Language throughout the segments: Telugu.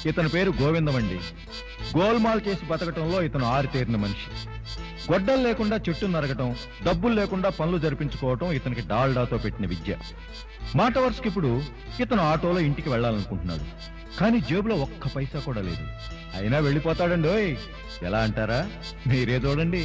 ఇతని పేరు గోవిందమండి గోల్మాల్ చేసి బతకటంలో ఇతను ఆరితేరిన మనిషి గొడ్డలు లేకుండా చెట్టు నరగటం డబ్బులు లేకుండా పనులు జరిపించుకోవటం ఇతనికి డాల్డాతో పెట్టిన విద్య మాట వరుసకి ఇప్పుడు ఇతను ఆటోలో ఇంటికి వెళ్ళాలనుకుంటున్నాడు కానీ జేబులో ఒక్క పైసా కూడా లేదు అయినా వెళ్ళిపోతాడండి ఓయ్ ఎలా అంటారా మీరే చూడండి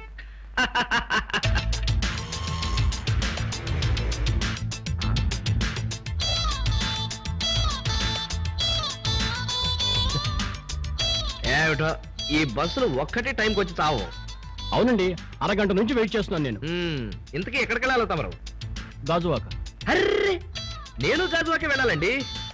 ఏమిటో ఈ బస్సులు ఒక్కటే టైంకి వచ్చి చావు అవునండి అరగంట నుంచి వెయిట్ చేస్తున్నాను నేను మ్మ్. ఇంతకీ ఎక్కడికి వెళ్ళాలి తమరు గాజువాక అర్రే నేను గాజువాకి వెళ్ళాలండి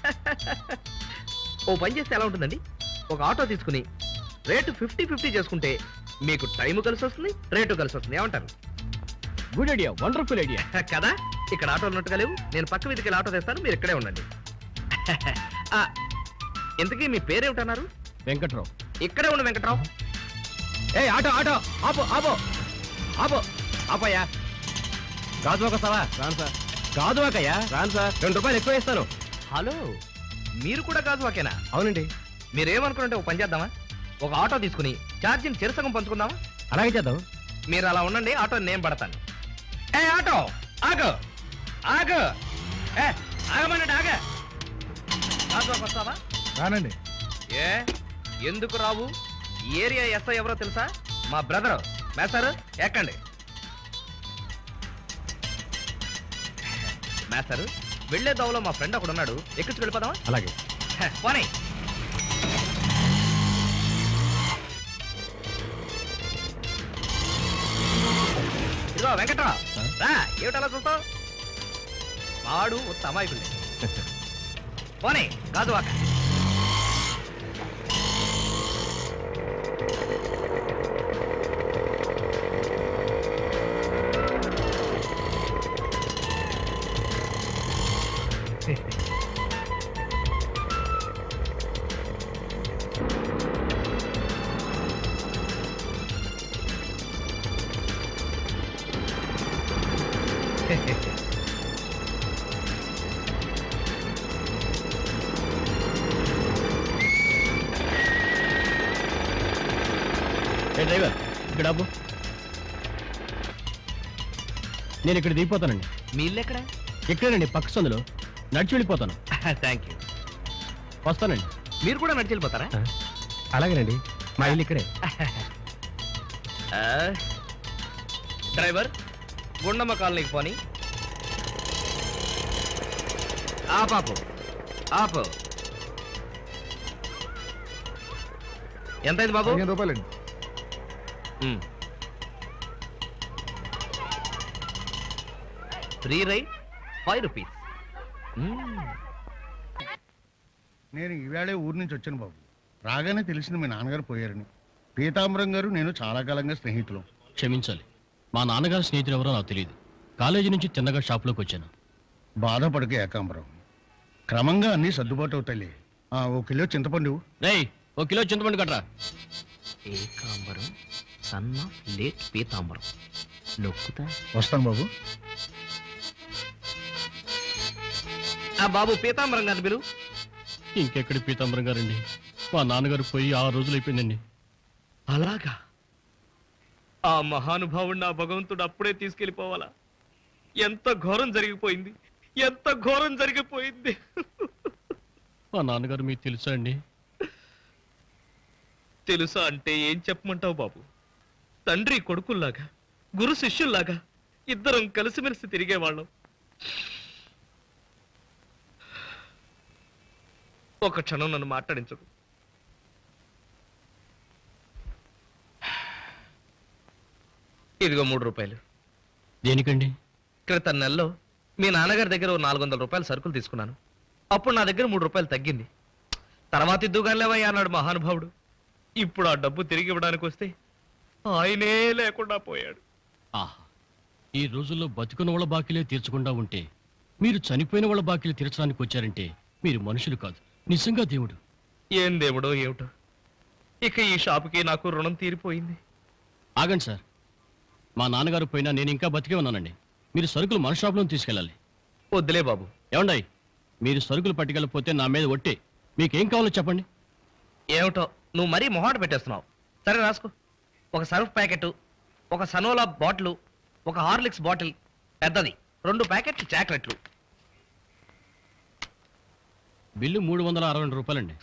ఓ పని చేస్తే ఎలా ఉంటుందండి ఒక ఆటో తీసుకుని రేటు ఫిఫ్టీ ఫిఫ్టీ చేసుకుంటే మీకు టైం కలిసి వస్తుంది రేటు కలిసి వస్తుంది ఏమంటారు గుడ్ ఐడియా వండర్ఫుల్ ఐడియా కదా ఇక్కడ ఆటో ఉన్నట్టుగా లేవు నేను పక్క వీధికి వెళ్ళి ఆటో తెస్తాను మీరు ఇక్కడే ఉండండి ఆ, ఇంతకీ మీ పేరేమిటన్నారు వెంకట్రావు ఇక్కడే ఉండు వెంకట్రావు ఏ ఆటో ఆటో ఆపో ఆపో ఆపో ఆపోయా గాజువాక సావా రాను సార్ గాజువాకయ్యా రాను సార్ రెండు రూపాయలు ఎక్కువ ఇస్తాను హలో మీరు కూడా గాజువాకేనా అవునండి మీరేమనుకుంటే ఒక పని చేద్దామా ఒక ఆటో తీసుకుని ఛార్జీని చిరసగం పంచుకుందామా అలాగే చేద్దాం మీరు అలా ఉండండి ఆటో నేను పడతాను ఏ ఆటో ఆగు ఆగు ఏ ఆగమన్నాడు ఆగ ఆటోకి వస్తావా రానండి ఏ ఎందుకు రావు ఈ ఏరియా ఎస్ఐ ఎవరో తెలుసా మా బ్రదర్ మేసారు ఎక్కండి మేసారు వెళ్లే దోవలో మా ఫ్రెండ్ ఒకడు ఉన్నాడు ఎక్కించి వెళ్ళిపోదామా అలాగే హ, పోనీ ఇదిగో వెంకట్రావు రా ఏమిటలా చూస్తావు వాడు ఉత్త అమాయకులే పోనీ గాజువాక ఏ డ్రైవర్ ఇక్కడ ఆపు నేను ఇక్కడ దిగిపోతానండి మీ ఇల్లు ఎక్కడ ఇక్కడేనండి పక్క సందులో నడిచి వెళ్ళిపోతాను థ్యాంక్ యూ వస్తానండి మీరు కూడా నడిచి వెళ్ళిపోతారా అలాగేనండి మా ఇల్లు ఇక్కడే ఆ, డ్రైవర్ గుండమ్మ కాలనీకి పోని ఆపాపు ఆపు ఎంతైంది బాబు పదిహేను రూపాయలండి ఫ్రీ రైడ్ ఫైవ్ రూపీస్ నేను ఈవేళే ఊరు నుంచి వచ్చాను బాబు రాగానే తెలిసింది మీ నాన్నగారు పోయారని పీతాంబరం గారు నేను చాలా కాలంగా స్నేహితులం క్షమించాలి మా నాన్నగారి స్నేహితులు ఎవరో నాకు తెలియదు కాలేజీ నుంచి తిన్నగా షాప్లోకి వచ్చాను బాధపడక ఏకాంబరం క్రమంగా అన్నీ సర్దుబాటు అవుతాయి ఆ, ఓ కిలో చింతపండు రేయ్ ఓ కిలో చింతపండు కట్టరా Ekambaram son of late Pitambaram నొక్కుతా వస్తాను బాబు ఆ బాబు పీతాంబరం గారిని పిలువు ఇంకెక్కడి పీతాంబరం గారండి మా నాన్నగారు పోయి ఆరు రోజులు అయిపోయిందండి అలాగా ఆ మహానుభావుడిని ఆ భగవంతుడు అప్పుడే తీసుకెళ్లిపోవాలా ఎంత ఘోరం జరిగిపోయింది ఎంత ఘోరం జరిగిపోయింది మా నాన్నగారు మీకు తెలుసా అండి తెలుసా అంటే ఏం చెప్పమంటావు బాబు తండ్రి కొడుకుల్లాగా గురు శిష్యుల్లాగా ఇద్దరం కలిసిమెలిసి తిరిగేవాళ్ళం ఒక క్షణం నన్ను మాట్లాడించకు ఇదిగో మూడు రూపాయలు దేనికండి క్రితం నెలలో మీ నాన్నగారి దగ్గర ఓ నాలుగు వందల రూపాయలు సరుకులు తీసుకున్నాను అప్పుడు నా దగ్గర మూడు రూపాయలు తగ్గింది తర్వాత ఇద్దుగానేవయ్యా అన్నాడు మహానుభావుడు ఇప్పుడు ఆ డబ్బు తిరిగి ఇవ్వడానికి వస్తే ఆయనే లేకుండా పోయాడు ఆహా ఈ రోజుల్లో బతుకున్న వాళ్ళ బాకీలే తీర్చకుండా ఉంటే మీరు చనిపోయిన వాళ్ళ బాకీలు తీర్చడానికి వచ్చారంటే మీరు మనుషులు కాదు నిజంగా దేవుడు ఏం దేవుడో ఏమిటో ఇక ఈ షాపుకి నాకు రుణం తీరిపోయింది ఆగండి సార్ మా నాన్నగారు పోయినా నేను ఇంకా బతికే ఉన్నానండి మీరు సరుకులు మన షాప్లో తీసుకెళ్ళాలి వద్దులే బాబు ఏమండాయి మీరు సరుకులు పట్టుకెళ్ళకపోతే నా మీద ఒట్టే మీకేం కావాలో చెప్పండి ఏమిటో నువ్వు మరీ మొహాట పెట్టేస్తున్నావు సరే రాసుకో ఒక సర్ఫ్ ప్యాకెట్ ఒక సనోలా బాటిల్ ఒక హార్లిక్స్ బాటిల్ పెద్దది రెండు ప్యాకెట్లు చాక్లెట్లు బిల్లు మూడు వందల అరవై రెండు రూపాయలండి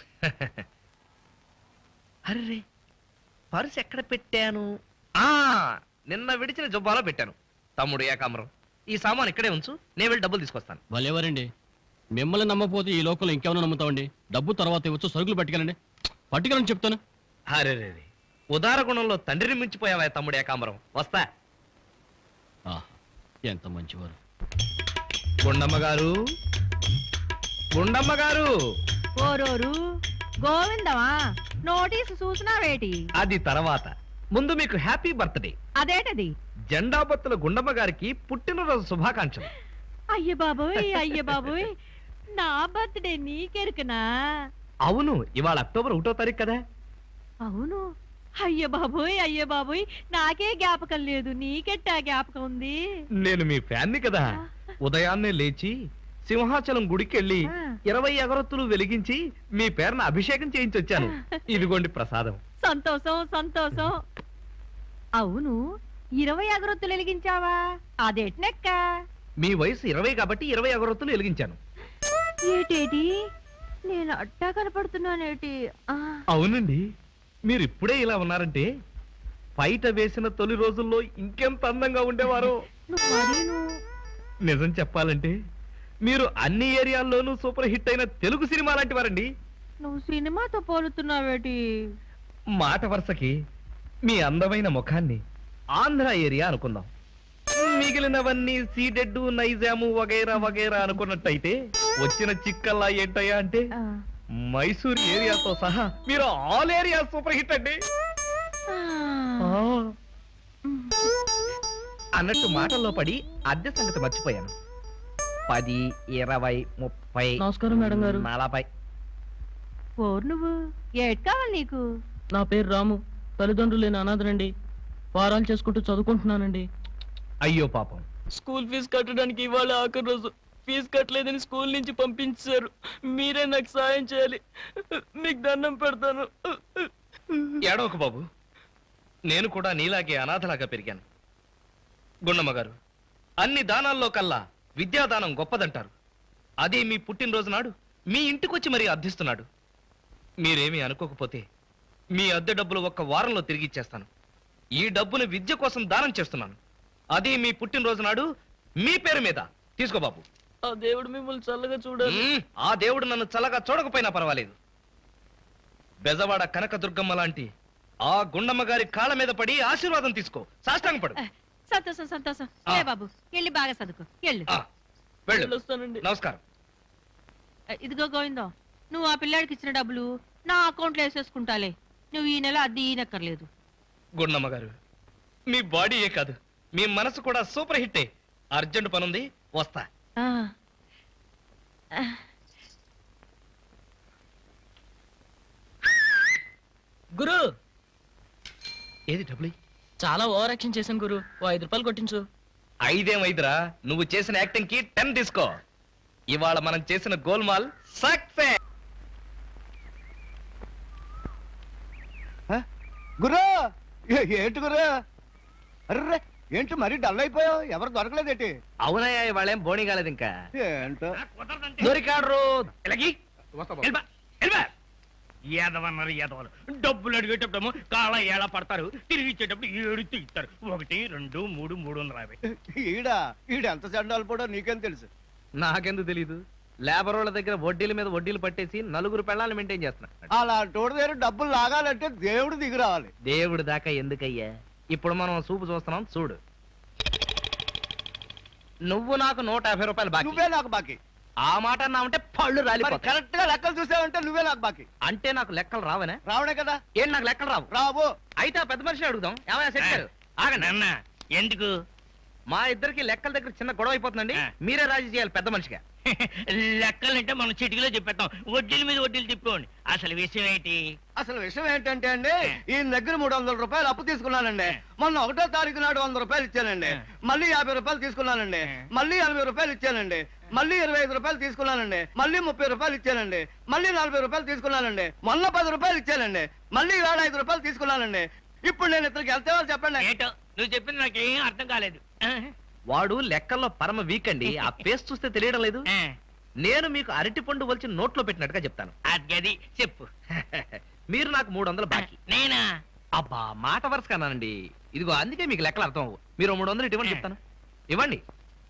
అర్రే పర్స్ ఎక్కడ పెట్టాను ఆ నిన్న విడిచిన జుబ్బాలో పెట్టాను తమ్ముడు ఏకామరం ఈ సామాన్ ఇక్కడే ఉంచు నేను వెళ్ళి డబ్బులు తీసుకొస్తాను వాళ్ళెవరండి మిమ్మల్ని నమ్మపోతే ఈ లోకంలో ఇంకెవరో నమ్ముతామండి డబ్బు తర్వాత ఇవ్వచ్చు సరుకులు పట్టుకెళ్ళండి పట్టుకెళ్ళని చెప్తాను అరే రే రే. ఉదార గుణంలో తండ్రిని మించిపోయావా తమ్ముడు ఏకాంబరం వస్తా ఆహా, ఎంత మంచివారు గుండమ్మ గారు గుండమ్మ గారు ఓరోరు గోవిందమా నోటీసు చూసినావేటి అది తర్వాత ముందు మీకు హ్యాపీ బర్త్డే అదేటది జెండా బత్తుల గుండమ్మ గారికి పుట్టినరోజు శుభాకాంక్షలు అయ్య బాబోయ్ అయ్య బాబోయ్ నా బర్త్డే నీకెరుకనా అవును ఇవాళ అక్టోబర్ ఒకటో తారీఖు కదా అవును అయ్య బాబోయ్ అయ్య బాబోయ్ నాకే జ్ఞాపకం లేదు నీకెట్టా జ్ఞాపకం ఉంది నేను మీ ఫ్యాన్ని కదా ఉదయాన్నే లేచి సింహాచలం గుడికి వెళ్ళి ఆ. ఇరవై అగరొత్తులు వెలిగించి మీ పేరున అభిషేకం చేయించి వచ్చాను ఇదిగోండి ప్రసాదం సంతోషం సంతోషం అవును ఇరవై అగరొత్తులు వెలిగించావా అదేట్నెక్క మీ వయసు ఇరవై కాబట్టి ఇరవై అగరొత్తులు వెలిగించాను ఏటేటి నేను అట్టా కనపడుతున్నానేటి ఆ, అవునండి మీరు ఇప్పుడే ఇలా ఉన్నారంటే బయట వేసిన తొలి రోజుల్లో ఇంకెంత అందంగా ఉండేవారో నువ్వు మరీను నిజం చెప్పాలంటే మీరు అన్ని ఏరియాల్లోనూ సూపర్ హిట్ అయిన తెలుగు సినిమా లాంటి వారండి నువ్వు సినిమాతో పోలుతున్నావేటి మాట వరుసకి మీ అందమైన ముఖాన్ని ఆంధ్ర ఏరియా అనుకుందాం మిగిలినవన్నీ సీడెడ్ నైజాము వగైరా వగైరా అనుకున్నట్టయితే వచ్చిన చిక్కల్లా ఏంటయ్యా అంటే ఆ. మైసూర్ ఏరియాతో సహా మీరు ఆల్ ఏరియా సూపర్ హిట్ అండి ఆ. అన్నట్టు మాటల్లో పడి అద్దె సంగతి మర్చిపోయాను పది ఇరవై ముప్పై నమస్కారం మేడం గారు నలభై ఓరు నువ్వు ఏట్ కావాలి నీకు నా పేరు రాము తల్లిదండ్రులు లేని అనాథనండి వారాలు చేసుకుంటూ చదువుకుంటున్నానండి అయ్యో పాపం స్కూల్ ఫీజు కట్టడానికి ఇవాళ ఆఖరి రోజు ఫీజు కట్టలేదని స్కూల్ నుంచి పంపించారు మీరే నాకు సాయం చేయాలి మీకు దండం పెడతాను ఏడవకు బాబు నేను కూడా నీలాగే అనాథలాగా పెరిగాను గుండమ్మ గారు అన్ని దానాల్లో కల్లా విద్యాదానం గొప్పదంటారు అదే మీ పుట్టినరోజు నాడు మీ ఇంటికొచ్చి మరీ అర్థిస్తున్నాడు మీరేమీ అనుకోకపోతే మీ అద్దె డబ్బులు ఒక్క వారంలో తిరిగి ఇచ్చేస్తాను ఈ డబ్బును విద్య కోసం దానం చేస్తున్నాను అది మీ పుట్టినరోజు నాడు మీ పేరు మీద తీసుకో బాబు ఆ దేవుడు మిమ్మల్ని చల్లగా చూడాలి మ్మ్. ఆ దేవుడు నన్ను చల్లగా చూడకపోయినా పర్వాలేదు బెజవాడ కనకదుర్గమ్మ లాంటి ఆ గుండమ్మ గారి కాళ్ళ మీద పడి ఆశీర్వాదం తీసుకో సాష్టాంగపడు సంతోషం సంతోషం ఆ. ఏ బాబు వెళ్ళి బాగా చదువుకో వెళ్ళు ఆ, వెళ్ళు వెళ్ళొస్తానండి నమస్కారం ఇదిగో గోవిందం నువ్వు ఆ పిల్లాడికి ఇచ్చిన డబ్బులు నా అకౌంట్లో వేసేసుకుంటాలే నువ్వు ఈ నెల అద్దె ఈనక్కర్లేదు గుండమ్మ గారు మీ బాడీయే కాదు మీ మనసు కూడా సూపర్ హిట్టే అర్జెంట్ పనుంది వస్తా ఆ. గురు ఏది డబ్బులు చాలా ఓవర్ యాక్షన్ చేశాను గురు ఓ ఐదు రూపాయలు కొట్టించు ఐదేం ఐదురా నువ్వు చేసిన యాక్టింగ్ కి టెన్ తీసుకో ఇవాళ మనం చేసిన గోల్మాల్ సక్సెస్ గురు ఏ- ఏంటి గురు అర్రే ఏంటి మరీ డల్ అయిపోయావు ఎవరు దొరకలేదేటి అవునయ్యా ఇవాళేం బోణి కాలేదు ఇంకా ఏంటో దొరికాడు ఇలాగి వెళ్ళిపా, వెళ్ళిపా. ఏదవన్నారు ఏదవలు డబ్బులు అడిగేటప్పుడేమో కాళ్ళ ఏళ పడతారు తిరిగి ఇచ్చేటప్పుడు ఏడుతూ ఇస్తారు ఒకటి రెండు మూడు మూడు వందల యాభై ఈడ ఈడ ఎంత చండాలు కూడా నీకేం తెలుసు నాకెందుకు తెలీదు లేబర్ వాళ్ళ దగ్గర వడ్డీల మీద వడ్డీలు పట్టేసి నలుగురు పెళ్ళాలను మెయింటైన్ చేస్తున్నా అలాంటి వాడి దగ్గర డబ్బులు లాగాలంటే దేవుడు దిగి రావాలి దేవుడి దాకా ఎందుకయ్యా ఇప్పుడు మనం చూపు చూస్తున్నాం చూడు నువ్వు నాకు నూట యాభై రూపాయలు బాకీ నువ్వే నాకు బాకీ ఆ మాట అన్నావంటే పళ్ళు మరి రాలిపోతాయి కరెక్ట్ గా లెక్కలు చూసావంటే నువ్వే నాకు బాకీ అంటే నాకు లెక్కలు రావనే రావడే కదా ఏంటి నాకు లెక్కలు రావు రావు అయితే ఆ పెద్ద మనిషిని అడుగుదాం ఏమైనా సెట్ గారు ఆగండి అన్న ఎందుకు మా ఇద్దరికి లెక్కల దగ్గర చిన్న గొడవ అయిపోతుందండి ఆ. మీరే రాజీ చేయాలి పెద్ద మనిషిగా లెక్కలంటే మనం చిటికలో చెప్పేస్తాం వడ్డీల మీద వడ్డీలు తిప్పుకోండి అసలు విషయం ఏంటి అసలు విషయం ఏంటంటే అండి ఈ దగ్గర మూడు వందల రూపాయలు అప్పు తీసుకున్నానండి మొన్న ఒకటో తారీఖు నాడు వంద రూపాయలు ఇచ్చానండి మళ్ళీ యాభై రూపాయలు తీసుకున్నానండి మళ్ళీ ఎనభై రూపాయలు ఇచ్చానండి మళ్ళీ ఇరవై ఐదు రూపాయలు తీసుకున్నానండి మళ్ళీ ముప్పై రూపాయలు ఇచ్చానండి మళ్ళీ నలభై రూపాయలు తీసుకున్నానండి మొన్న పది రూపాయలు ఇచ్చానండి మళ్ళీ వేల ఐదు రూపాయలు తీసుకున్నానండి ఇప్పుడు నేను ఇతనికి ఎంత ఇవ్వాలి చెప్పండి ఏంటో నువ్వు చెప్పింది నాకేం అర్థం కాలేదు ఆ, వాడు లెక్కల్లో పరమ వీక్ అండి ఆ పేస్ట్ చూస్తే తెలియడం లేదు ఆ, నేను మీకు అరటి పండు వలిచి నోట్లో పెట్టినట్టుగా చెప్తాను అది అది చెప్పు మీరు నాకు మూడు వందలు బాకీ నేనా అబ్బా మాట వరుస కన్నానండి ఇదిగో అందుకే మీకు లెక్కలు అర్థం అవ్వవు మీరు మూడు వందలు ఇటు ఇవ్వండి చెప్తాను ఇవ్వండి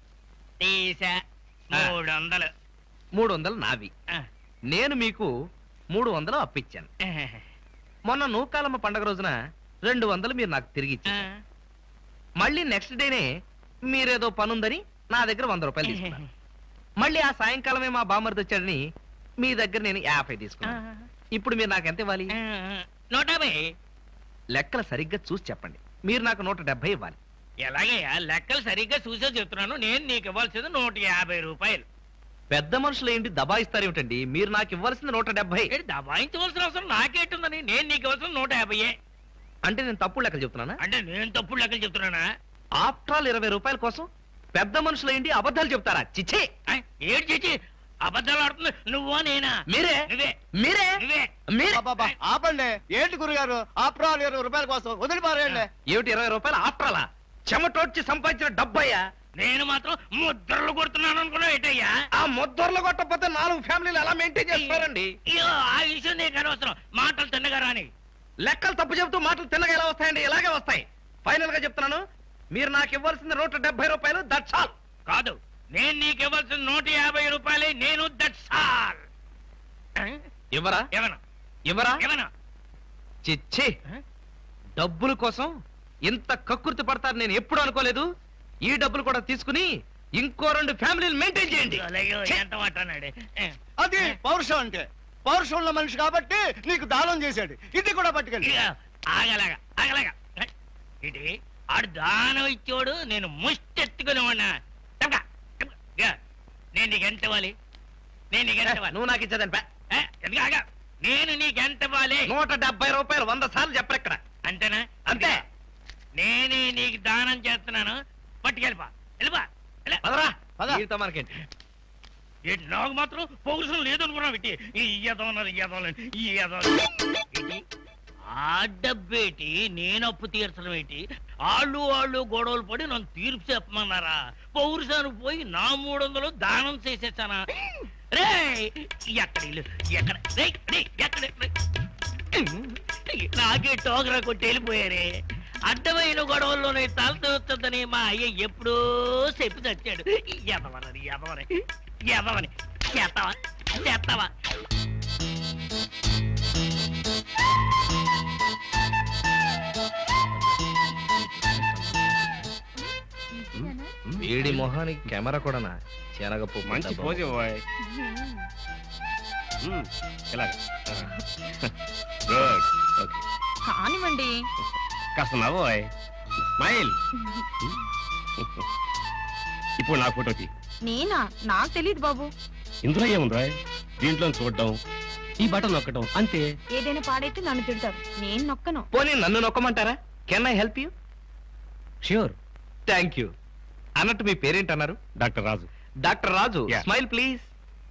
తీసా మూడు వందలు మూడు వందలు నావి ఆ, నేను మీకు మూడు వందలు అప్పిచ్చాను ఆ, మొన్న నూకాలమ్మ పండగ రోజున రెండు వందలు మీరు నాకు తిరిగి ఆ, ఇచ్చారు మళ్ళీ నెక్స్ట్ డేనే మీరేదో పనుందని నా దగ్గర వంద రూపాయలు తీసుకున్నారు మళ్ళీ ఆ సాయంకాలమే మా బామ్మర్ది వచ్చాడని మీ దగ్గర నేను యాభై ఆ, తీసుకున్నాను ఇప్పుడు మీరు నాకు ఎంత ఇవ్వాలి ఆ, నూట యాభై లెక్కలు సరిగ్గా చూసి చెప్పండి మీరు నాకు నూట డెబ్బై ఇవ్వాలి ఎలాగయ్యా లెక్కలు సరిగ్గా చూసే చెప్తున్నాను నేను నీకు ఇవ్వాల్సింది నూట యాభై రూపాయలు పెద్ద మనుషులు ఏంటి దబాయిస్తారేమిటండి మీరు నాకు ఇవ్వాల్సింది నూట డెబ్బై ఏంటి దబాయించవలసిన అవసరం నాకేంటుందని నేను నీకు ఇవ్వాల్సిన నూట యాభైయే అంటే నేను తప్పుడు లెక్కలు చెప్తున్నానా అంటే నేను తప్పుడు లెక్కలు చెప్తున్నానా ఆఫ్టర్ ఆల్ ఇరవై రూపాయల కోసం పెద్ద మనుషులు ఏంటి అబద్ధాలు చెప్తారా చిచ్చే ఆ, ఏడు చేసి అబద్ధాలు ఆడుతుంది నువ్వా నేనా మీరే నువ్వే మీరే నువ్వే మీరే అబ్బబ్బా, ఆపండి ఏంటి గురుగారు ఆప్రాలు ఇరవై రూపాయల కోసం వదిలిపారేయండి ఏమిటి ఇరవై రూపాయలు ఆఫ్టర్ ఆలా చెమటోడ్చి సంపాదించిన డబ్బయ్యా నేను మాత్రం ముద్రలు కొడుతున్నాను అనుకున్నావు ఏంటయ్యా ఆ ముద్దర్లు కొట్టకపోతే నాలుగు ఫ్యామిలీలు ఎలా మెయింటైన్ చేస్తారండి అయ్యో ఆ విషయం నీకు అనవసరం మాటలు తిన్నగా రాని లెక్కలు తప్పు చెబుతూ మాటలు తిన్నగా ఎలా వస్తాయండి ఇలాగే వస్తాయి ఫైనల్ గా చెప్తున్నాను మీరు నాకు ఇవ్వాల్సింది నూట డెబ్బై రూపాయలు దట్స్ ఆల్ కాదు నేను నీకు ఇవ్వాల్సిన నూట యాభై రూపాయలే నేను దట్స్ ఆల్ ఇవ్వరా ఏమన్నా ఇవ్వరా ఏమన్నా చిచ్చి డబ్బుల కోసం ఇంత కక్కుర్తి పడతారు నేను ఎప్పుడు అనుకోలేదు ఈ డబ్బులు కూడా తీసుకుని ఇంకో రెండు ఫ్యామిలీలు మెయింటైన్ చేయండి అయ్యో ఎంత మాట అన్నాడు అది పౌరుషం అంటే పౌరుషం ఉన్న మనిషి కాబట్టి నీకు దానం చేశాడు ఇది కూడా పట్టుకెళ్ళి ఇక ఆగలాగా ఆగలాగా ఇది ఆడు దానం ఇచ్చోడు నేను ముష్టెత్తుకుని ఉన్నా తప్పకా, తప్పకా. ఇక, నేను నీకు ఎంత ఇవ్వాలి నేను నీకు ఎంత ఇవ్వాలి నువ్వు నాకు ఇచ్చేదని పే. ఏ, ఎందుకు ఆగా? నేను నీకు ఎంత ఇవ్వాలి నూట డెబ్బై రూపాయలు వంద సార్లు చెప్పరు ఇక్కడ అంతేనా అంతే నేనే నీకు దానం చేస్తున్నాను పట్టుకెళ్ళిపా వెళ్ళిపా వెళ్ళ. పదరా పద. వీరితో మనకేంటి ఏంటి నాకు మాత్రం పౌరుషం లేదనుకున్నావు ఇట్టి ఈ ఎదవన్నారు ఎదవలని ఈ ఎదవ ఆ డబ్బేటి నేను అప్పు తీర్చడం ఏంటి ఆళ్ళు వాళ్ళు గొడవలు పడి నన్ను తీర్పు చెప్పమన్నారా పౌరుషానికి పోయి నా మూడు వందలు దానం చేసేసానా రే ఎక్కడ ఇల్లు ఎక్కడ రేయ్, రేయ్, ఎక్కడ రేయ్. నాకే టోకరా కొట్టి వెళ్ళిపోయారే అడ్డమైన గొడవల్లోనే తల తూస్తుందని మా అయ్య ఎప్పుడో చెప్పి చచ్చాడు ఎదవనని ఎదవని ఎదవని చేస్తావా చేస్తావా వీడి మొహానికి కెమెరా కూడానా శనగపు మంచి పోజు బాయ్ ఇలాగ గుడ్ ఓకే కానివ్వండి కాస్త నవ్వు బాయ్ స్మైల్ ఇప్పుడు నా ఫోటోకి నేనా నాకు తెలియదు బాబు ఇందులో ఏముంది దీంట్లో చూడడం ఈ బటన్ నొక్కడం అంతే ఏదైనా పాడైతే నన్ను తిడతారు నేను నొక్కను పోనీ నన్ను నొక్కమంటారా can I help you sure thank you అన్నట్టు మీ పేరేంటి అన్నారు doctor Raju doctor Raju Yeah. Smile please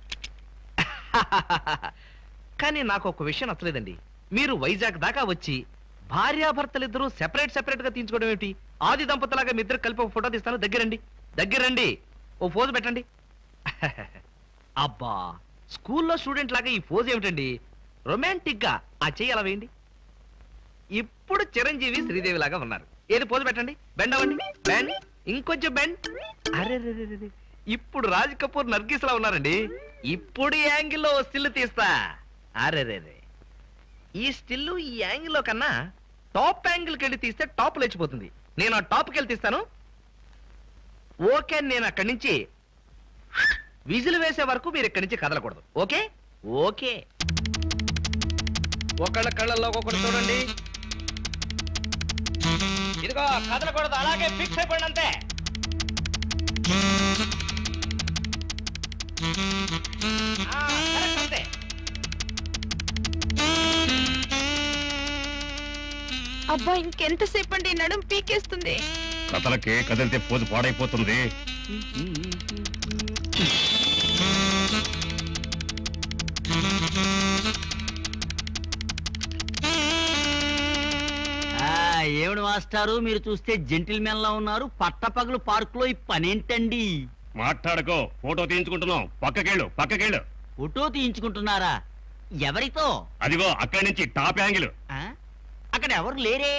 కానీ నాకు ఒక విషయం నచ్చలేదండి మీరు వైజాగ్ దాకా వచ్చి భార్యాభర్తలిద్దరూ సెపరేట్ సెపరేట్ గా తీయించుకోవడం ఏమిటి ఆది దంపతులాగా మీ ఇద్దరు కలిపి ఒక ఫోటో తీస్తాను దగ్గరండి దగ్గరండి ఓ ఫోజు పెట్టండి అబ్బా స్కూల్లో స్టూడెంట్ లాగా ఈ ఫోజ్ ఏమిటండి రొమాంటిక్ గా ఆ చెయ్యి అలా వేయండి ఇప్పుడు చిరంజీవి శ్రీదేవి లాగా ఉన్నారు ఏది పోజు పెట్టండి బెండ్ అవ్వండి బెండ్ ఇంకొంచెం బెండ్ అరే రే, రే, రే, రే. ఇప్పుడు రాజ్ కపూర్ నర్గిస్ లా ఉన్నారండి ఇప్పుడు ఈ యాంగిల్లో ఓ స్టిల్ తీస్తా అరే రే రే ఈ స్టిల్ ఈ యాంగిల్లో కన్నా టాప్ యాంగిల్కి వెళ్ళి తీస్తే టాప్ లేచిపోతుంది నేను ఆ టాప్కి వెళ్ళి తీస్తాను ఓకే నేను అక్కడి నుంచి విజిల్ వేసే వరకు మీరు ఇక్కడి నుంచి కదలకూడదు ఓకే ఓకే ఒకళ్ళ కళ్ళల్లో ఒకటి చూడండి ఇదిగో కదలకూడదు అలాగే ఫిక్స్ అయిపోయింది అంతే అబ్బా ఇంకెంతసేపు అండి నడుం పీకేస్తుంది కథలకి కదిలితే పోజు పాడైపోతుంది ఏమిటి మాస్టారు మీరు చూస్తే జెంటిల్మెన్ లా ఉన్నారు పట్టపగలు పార్క్ లో ఈ పనేంటండి మాట్లాడుకో ఫోటో తీయించుకుంటున్నాం పక్కకేళ్ళు పక్కకేళ్ళు ఫోటో తీయించుకుంటున్నారా ఎవరితో అదిగో అక్కడి నుంచి టాప్ యాంగిల్ ఆ? అక్కడ ఎవరు లేరే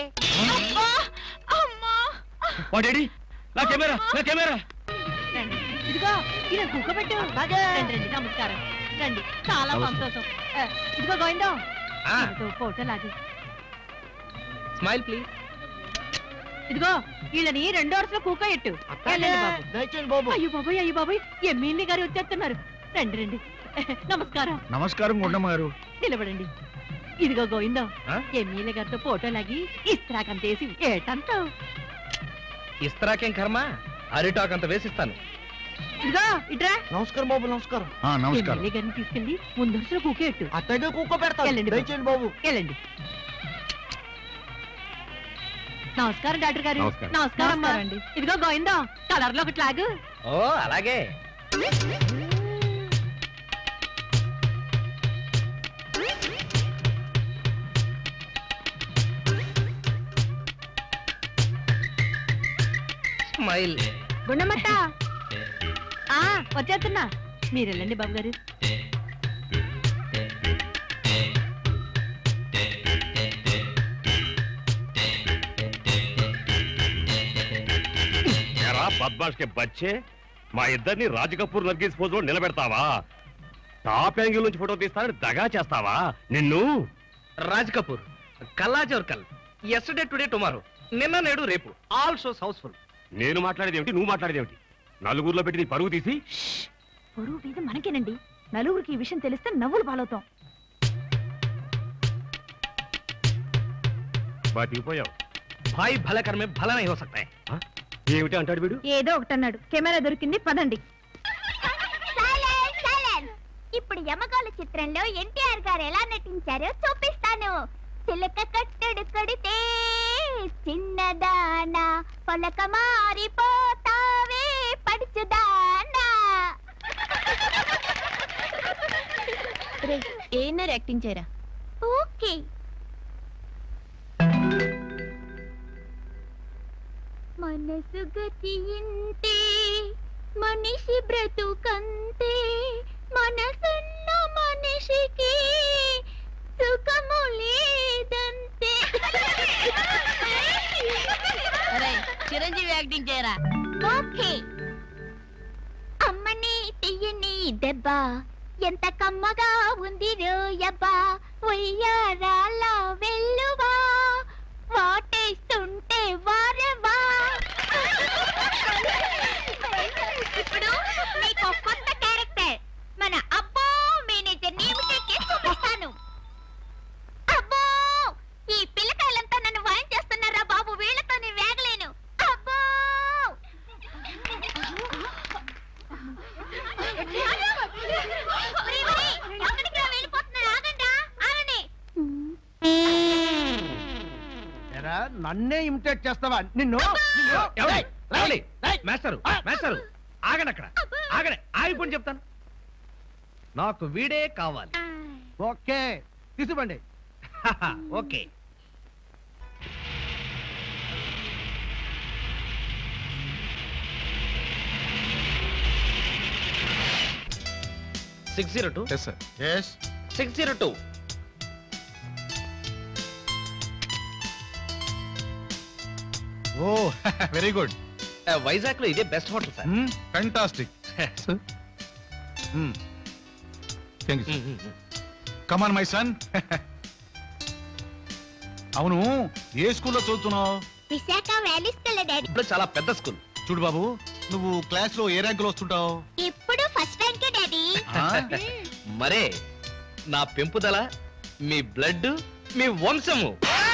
వాడేడి నా కెమెరా నా కెమెరా రండి. ఇదిగో ఇలా కుక్క పెట్టు రండి రండి నమస్కారం రండి చాలా సంతోషం ఆ, ఇదిగో గోవిందం ఆ. ఇదిగో ఫోటో లాగి స్మైల్ ప్లీజ్ ఇదిగో వీళ్ళని రెండో వరుసలో కూక ఎట్టు వెళ్ళండి బాబు అయ్యో బాబోయ్ అయ్యో బాబోయ్ ఎమ్మెల్యే గారు వచ్చేస్తున్నారు రండి రండి నమస్కారం నమస్కారం గుండమ్మ గారు నిలబడండి ఇదిగో గోవిందం ఆ? ఎమ్మెల్యే గారితో ఫోటో లాగి ఇస్త్రాకంతేసి ఏటంటావు ఇస్తరాకేం కర్మ అరిటాక్ అంత వేసిస్తాను ఇదిగో ఇట్రా నమస్కారం బాబు నమస్కారం ఆ, నమస్కారం ఎమ్మెల్యే గారిని తీసుకెళ్ళి ముందరుసలో కూకెట్టు అత్తగా కూకో వెళ్ళండి పెడతాను బాబు. వెళ్ళండి నమస్కారం డాక్టర్ గారు నమస్కారం. నమస్కారం అమ్మా. ఇదిగో గోవిందా కలర్ లో ఒకటి లాగు ఓ అలాగే స్మైల్ గుండమట్ట ఆ వచ్చేస్తున్నా మీరు వెళ్ళండి బాబు గారు ఎరా బద్మాష్ కే బచ్చే మా ఇద్దరిని రాజ్ కపూర్ నర్గీస్ పోజ్ లో నిలబెడతావా టాప్ యాంగిల్ నుంచి ఫోటో తీస్తానని దగా చేస్తావా నిన్ను రాజ్ కపూర్ కల్లాజోర్ కల్ ఎస్టర్డే టుడే టుమారో నిన్న నేడు రేపు ఆల్ షోస్ హౌస్ఫుల్ నేను మాట్లాడేది ఏమిటి నువ్వు మాట్లాడేది ఏమిటి నలుగురిలో పెట్టి నీ పరుగు తీసి పొరుగు మీద మనకేనండి నలుగురికి ఈ విషయం తెలిస్తే నవ్వులు పాలవుతాం బతికిపోయావు భాయ్ భల కర్మే భల నహీ హో సక్తా హై ఏమిటి అంటాడు వీడు ఏదో ఒకటన్నాడు కెమెరా దొరికింది పదండి ఇప్పుడు యమగోళ చిత్రంలో ఎన్టీఆర్ గారు ఎలా నటించారో చూపిస్తాను చిలక కట్టడు కడితే చిన్నదానా పొలక మారిపోతావే పడుచుదానా ఏనారు యాక్టింగ్ చేయరా ఓకే మనసు గతి ఇంతే మనిషి బ్రతుకంతే మనసున్న మనిషికి సుఖము లేదంతే చిరంజీవి యాక్టింగ్ చేయరా ఓకే అమ్మని తీయని దెబ్బ ఎంత కమ్మగా ఉంది రోయబ్బా ఉయ్యారాల వెల్లువా వాటేస్తుంటే వారవా ఇప్పుడు నీకు ఒక కొత్త క్యారెక్టర్ మన అబ్బో మేనేజర్ నేమిటెక్కి చూపిస్తాను అబ్బో ఈ పిల్లకాయలంతా నన్ను వాయిన్ చేస్తున్నారా బాబు వీళ్ళతో నేను వేగలేను అబ్బో ఒరేయ్, ఒరేయ్, ఎక్కడికి రా వెళ్ళిపోతున్నారు? ఆగండ్రా, ఆగండి. నన్నే ఇమిటేట్ చేస్తావా నిన్ను ఏమండి? ఏమండి? మాస్టరు మాస్టరు ఆగండి అక్కడ ఆగండి ఆగిపోండి చెప్తాను నాకు వీడే కావాలి ఓకే తీసుకోండి okay six zero two yes sir yes six zero two oh very good Vizag లో ఇదే best hotel sir fantastic thank you come on my son అవును ఏ స్కూల్లో చదువుతున్నావు విశాఖ వ్యాలీ స్కూల్ డాడీ ఇప్పుడు చాలా పెద్ద స్కూల్ చూడు బాబు నువ్వు క్లాస్ లో ఏ ర్యాంకులో వస్తుంటావు ఇప్పుడు ఫస్ట్ ర్యాంక్ డాడీ మరే నా పెంపుదల మీ బ్లడ్ మీ వంశము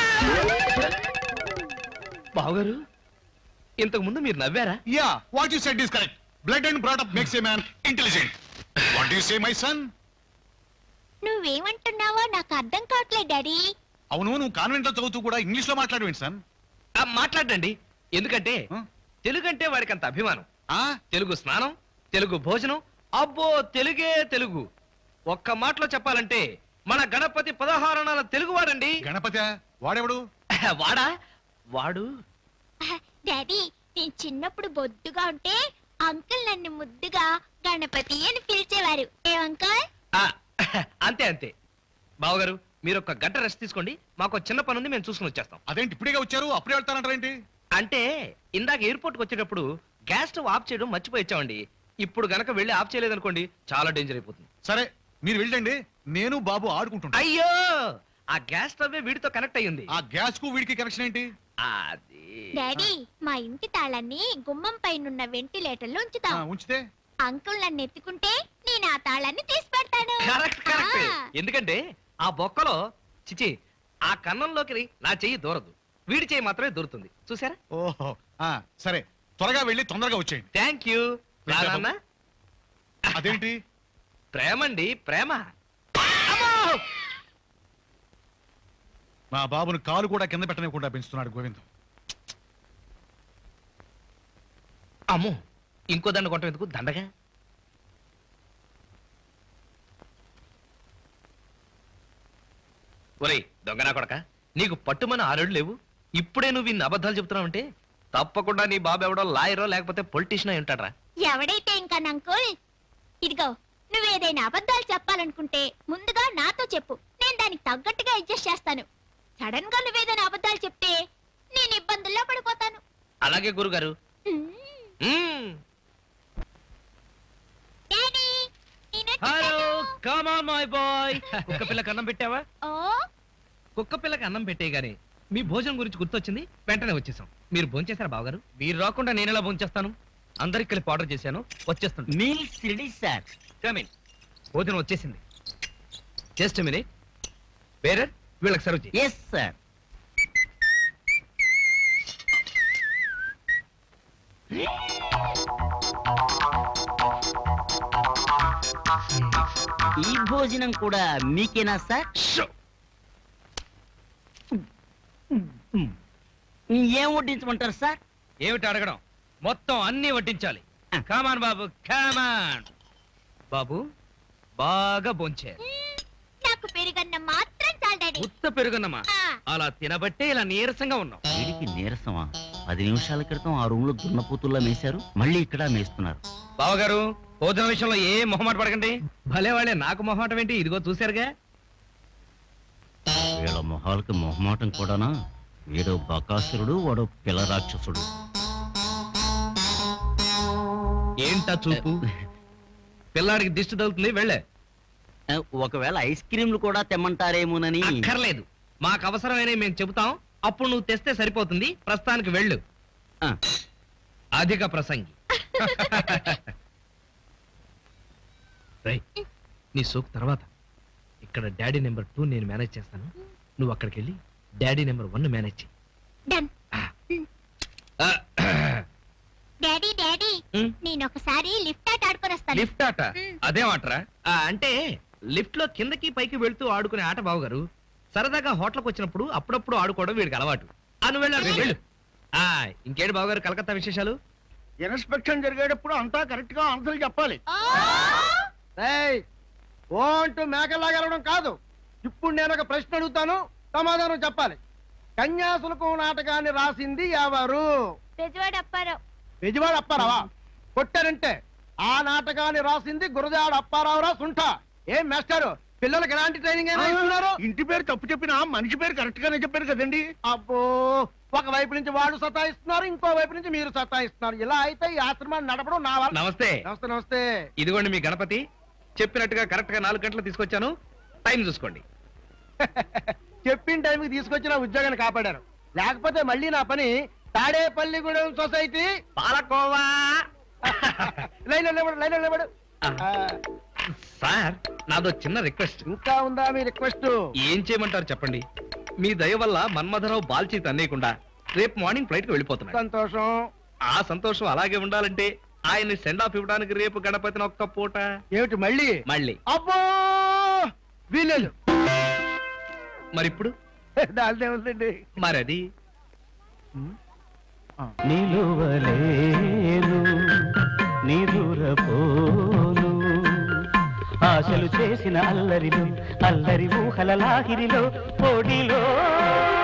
బావగారు ఇంతకు ముందు మీరు నవ్వారా yeah what you said is correct blood and brought up makes a man intelligent what you say my son నువ్వేమంటున్నావో నాకు అర్థం కావట్లేదు డాడీ అవును నువ్వు కాన్వెంట్ లో చదువుతూ కూడా ఇంగ్లీష్ లో మాట్లాడవేంటి సన్ ఆ, మాట్లాడండి ఎందుకంటే తెలుగు అంటే వాడికి అంత అభిమానం తెలుగు స్నానం తెలుగు భోజనం అబ్బో తెలుగే తెలుగు ఒక్క మాటలో చెప్పాలంటే మన గణపతి పదహారణాల తెలుగు వాడండి గణపతి వాడెవడు వాడా వాడు డాడీ నేను చిన్నప్పుడు బొద్దుగా ఉంటే అంకుల్ నన్ను ముద్దుగా గణపతి అని పిలిచేవారు ఏ అంకుల్ ఆ, అంతే అంతే బావగారు మీరు ఒక గంట రెస్ట్ తీసుకోండి మాకు చిన్న పని ఉంది మేము చూసుకుని వచ్చేస్తాం అదేంటి ఇప్పుడే వచ్చారు అప్పుడే వెళ్తానంటారేంటి అంటే ఇందాక ఎయిర్పోర్ట్కి వచ్చేటప్పుడు గ్యాస్ స్టవ్ ఆఫ్ చేయడం మర్చిపోయి వచ్చామండి ఇప్పుడు గనక వెళ్ళి ఆఫ్ చేయలేదనుకోండి చాలా డేంజర్ అయిపోతుంది సరే మీరు వెళ్ళండి నేను బాబు ఆడుకుంటుంటా అయ్యో ఆ గ్యాస్ స్టవ్ వీడితో కనెక్ట్ అయ్యింది ఆ గ్యాస్ కు వీడికి కనెక్షన్ ఏంటి అది డాడీ మా ఇంటి తాళాన్ని గుమ్మం పైనున్న వెంటిలేటర్ లో ఉంచుతాం ఉంచితే అంకుల్ నన్ను ఎత్తుకుంటే నేను ఆ తాళాన్ని తీసి పెడతాను కరెక్ట్ కరెక్ట్ ఆ. ఎందుకంటే ఆ బొక్కలో చిచి ఆ కన్నంలోకి నా చెయ్యి దూరదు వీడి చెయ్యి మాత్రమే దూరుతుంది చూసారా ఓహో ఆ, సరే త్వరగా వెళ్ళి తొందరగా వచ్చేయండి థ్యాంక్ యూ రానా అదేంటి ప్రేమండి ప్రేమ మా బాబును కాలు కూడా కింద పెట్టనివ్వకుండా పెంచుతున్నాడు గోవింద్ అమ్మో ఇంకో దండ కొట్టం ఎందుకు దండగా ఒరేయ్ దొంగనా కొడక నీకు పట్టుమని ఆరేడు లేవు ఇప్పుడే నువ్వు ఇన్ని అబద్ధాలు చెప్తున్నావంటే తప్పకుండా నీ బాబు ఎవడో లాయరో లేకపోతే పొలిటీషియన్ అయి ఉంటాడ్రా ఎవడైతే ఇంకా అంకుల్ ఇదిగో నువ్వేదైనా అబద్ధాలు చెప్పాలనుకుంటే ముందుగా నాతో చెప్పు నేను దానికి తగ్గట్టుగా అడ్జస్ట్ చేస్తాను సడన్ గా నువ్వేదైనా అబద్ధాలు చెప్తే నేను ఇబ్బందుల్లో పడిపోతాను అలాగే గురుగారు మ్మ్. Daddy hello come on my boy కుక్క పిల్లకి అన్నం పెట్టావా ఓ కుక్క పిల్లకి అన్నం పెట్టే గానీ మీ భోజనం గురించి గుర్తొచ్చింది వెంటనే వచ్చేసాం మీరు భోంచేశారా బావగారు మీరు రాకుండా నేను ఎలా భోంచేస్తాను అందరికి కలిపి ఆర్డర్ చేశాను వచ్చేస్తుంది మీల్స్ రెడీ సార్ కమిన్ భోజనం వచ్చేసింది జస్ట్ మినిట్ వేరే వీళ్ళకి సర్వ్ చేయి ఎస్ సార్ ఈ భోజనం కూడా మీకేనా సార్ ఏం వడ్డించమంటారు సార్ ఏమిటి అడగడం మొత్తం అన్ని వడ్డించాలి కామాన్ బాబు కామాన్ బాబు బాగా భోంచే నాకు పెరుగన్న మాత్రం చాలు డాడీ ఉత్త పెరుగున్నమా అలా తినబట్టే ఇలా నీరసంగా ఉన్నాం వీడికి నీరసమా పది నిమిషాల క్రితం ఆ రూమ్ లో దున్నపోతుల్లా మేశారు మళ్ళీ ఇక్కడ మేస్తున్నారు బావగారు భోజనం విషయంలో ఏ మొహమాట పడకండి భలే వాళ్ళే నాకు మొహమాటం ఏంటి ఇదిగో చూశారుగా వీళ్ళ మొహాలకి మొహమాటం కూడానా వీడు బకాసురుడు వాడు పిల్ల రాక్షసుడు ఏంటా చూపు పిల్లాడికి దిష్టి తగులుతుంది వెళ్ళే ఒకవేళ ఐస్ క్రీంలు కూడా తెమ్మంటారేమోనని అక్కర్లేదు మాకు అవసరమైన మేము చెబుతాం అప్పుడు నువ్వు తెస్తే సరిపోతుంది ప్రస్తుతానికి వెళ్ళు అధిక ప్రసంగి రై నీ సోకు తర్వాత ఇక్కడ డాడీ నెంబర్ టూ నేను మేనేజ్ చేస్తాను నువ్వు అక్కడికి వెళ్ళి డాడీ నెంబర్ వన్ మేనేజ్ చేయి డన్ డాడీ డాడీ నేను ఒకసారి లిఫ్ట్ ఆట ఆడుకొని వస్తాను లిఫ్ట్ ఆట అదేమాటరా అంటే లిఫ్ట్ లో కిందకి పైకి వెళ్తూ ఆడుకునే ఆట బావగారు సరదాగా హోటల్కి వచ్చినప్పుడు అప్పుడప్పుడు ఆడుకోవడం వీడికి అలవాటు అను వెళ్ళాడు వెళ్ళు ఆ ఇంకేంటి బావగారు కలకత్తా విశేషాలు ఇన్స్పెక్షన్ జరిగేటప్పుడు అంతా కరెక్ట్ గా ఆన్సర్లు చెప్పాలి ఏయ్, ఓ అంటూ మేకలాగలడం కాదు ఇప్పుడు నేను ఒక ప్రశ్న అడుగుతాను సమాధానం చెప్పాలి కన్యాశుల్కం నాటకాన్ని రాసింది ఎవరు బెజవాడ అప్పారావు బెజవాడ అప్పారావా కొట్టారంటే ఆ నాటకాన్ని రాసింది గురజాడ అప్పారావురా సుంఠ ఏం మాస్టారు పిల్లలకి ఎలాంటి ట్రైనింగ్ అయినా ఇస్తున్నారు ఇంటి పేరు తప్పు చెప్పినా మనిషి పేరు కరెక్ట్ గానే చెప్పారు కదండి అబ్బో ఒక వైపు నుంచి వాళ్ళు సతాయిస్తున్నారు ఇంకో వైపు నుంచి మీరు సతాయిస్తున్నారు ఇలా అయితే ఈ ఆశ్రమాన్ని నడపడం నా వల్ల నమస్తే నమస్తే నమస్తే ఇదిగోండి మీ గణపతి చెప్పినట్టుగా కరెక్ట్ గా నాలుగు గంటలు తీసుకొచ్చాను టైం చూసుకోండి చెప్పిన టైంకి తీసుకొచ్చి నా ఉద్యోగాన్ని కాపాడారు లేకపోతే మళ్ళీ నా పని తాడేపల్లిగూడెం సొసైటీ పాలకోవా లైన్ నిలబడు లైన్ నిలబడు సార్ నాదో చిన్న రిక్వెస్ట్ ఇంకా ఉందా మీ రిక్వెస్ట్ ఏం చేయమంటారు చెప్పండి మీ దయ వల్ల మన్మధరావు బాల్చి తన్నేయకుండా రేపు మార్నింగ్ ఫ్లైట్ కి వెళ్ళిపోతున్నాడు సంతోషం ఆ సంతోషం అలాగే ఉండాలంటే ఆయన్ని సెండ్ ఆఫ్ ఇవ్వడానికి రేపు గణపతిని ఒక్క పూట ఏమిటి మళ్ళీ మళ్ళీ అబ్బో వీలేదు మరి ఇప్పుడు దాల్దే ఉందండి మరది నిలువలేను నిదురపోను ఆశలు చేసిన అల్లరిలో అల్లరి ఊహల లాహిరిలో పొడిలో